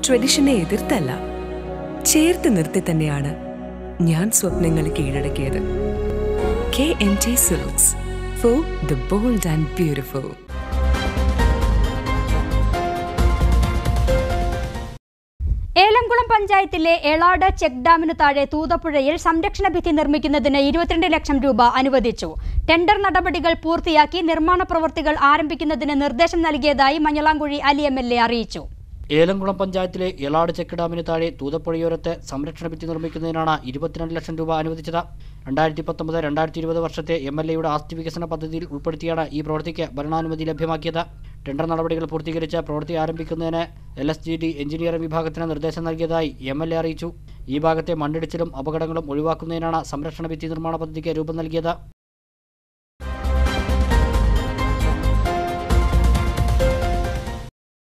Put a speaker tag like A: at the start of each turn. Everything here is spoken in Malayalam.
A: ട്രഡീഷനെ എതിർത്തല്ല ചേർത്ത് നിർത്തി തന്നെയാണ് ഞാൻ സ്വപ്നങ്ങൾ കീഴടക്കിയത് K N T silks for the bold and beautiful
B: Elamkulam പഞ്ചായത്തിലെ എളാട് ചെക്ക് ഡാമിനു താഴെ തൂതപ്പുഴയിൽ സംരക്ഷണ ഭിത്തി നിർമ്മിക്കുന്നതിന് ഇരുപത്തിരണ്ട് ലക്ഷം രൂപ അനുവദിച്ചു ടെൻഡർ നടപടികൾ പൂർത്തിയാക്കി നിർമ്മാണ പ്രവൃത്തികൾ ആരംഭിക്കുന്നതിന് നിർദ്ദേശം നൽകിയതായി Manjalamkuzhi Ali M L A അറിയിച്ചു
C: ഏലംകുളം പഞ്ചായത്തിലെ എളാട് ചെക്ക് ഡാമിന് താഴെ തൂതപ്പുഴയോരത്ത് സംരക്ഷണ ഭിത്തി നിർമ്മിക്കുന്നതിനാണ് ഇരുപത്തിരണ്ട് ലക്ഷം രൂപ അനുവദിച്ചത് രണ്ടായിരത്തി പത്തൊമ്പത് രണ്ടായിരത്തി ഇരുപത് വർഷത്തെ എം എൽ എയുടെ ആസ്തി വികസന പദ്ധതിയിൽ ഉൾപ്പെടുത്തിയാണ് ഈ പ്രവൃത്തിക്ക് ഭരണാനുമതി ലഭ്യമാക്കിയത് ടെൻഡർ നടപടികൾ പൂർത്തീകരിച്ച് പ്രവൃത്തി ആരംഭിക്കുന്നതിന് L S G D engineering വിഭാഗത്തിന് നിർദ്ദേശം നൽകിയതായി എം എൽ എ അറിയിച്ചു ഈ ഭാഗത്തെ മണ്ണിടിച്ചിലും അപകടങ്ങളും ഒഴിവാക്കുന്നതിനാണ് സംരക്ഷണ ഭിത്തി നിർമ്മാണ പദ്ധതിക്ക് രൂപം നൽകിയത്